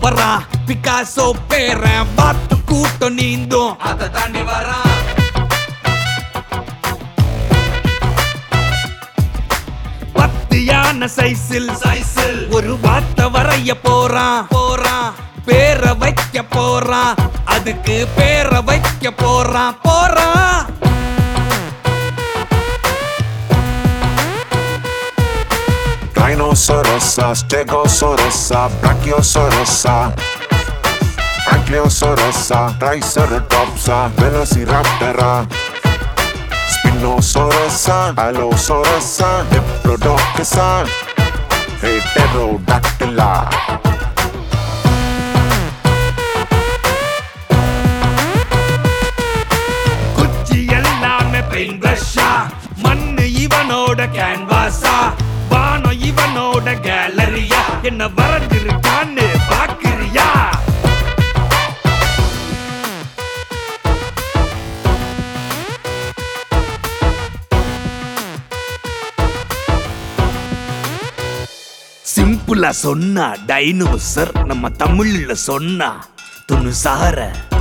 வரான் பிகாசோ பேரன் பாத்து கூட்டம் நீந்தும் அதை தாண்டி வரான் பத்து யானை சைஸில் சைஸில் ஒரு வார்த்தை வரைய போறான் போறான் பேரை வைக்க போறான் அதுக்கு பேரை வைக்க போறான் போறான் Rhinocerosaurusa, Stegosaurusa, Brachiosaurusa, Ankylosaurus, Triceratopsa, Velociraptora, Spinosaurus, Allosaurus, Diplodocus, Heterodactyla. குச்சி எல்லாமே பெயிண்ட் பிரஷா மண்ணு இவனோட கேன்வாஸா வானம் இவனோட கேலரியா என்ன வரைஞ்சிருக்கான்னு பாக்குறியா சிம்பிளா சொன்னா டைனோசர் நம்ம தமிழ்ல சொன்னா துணுசார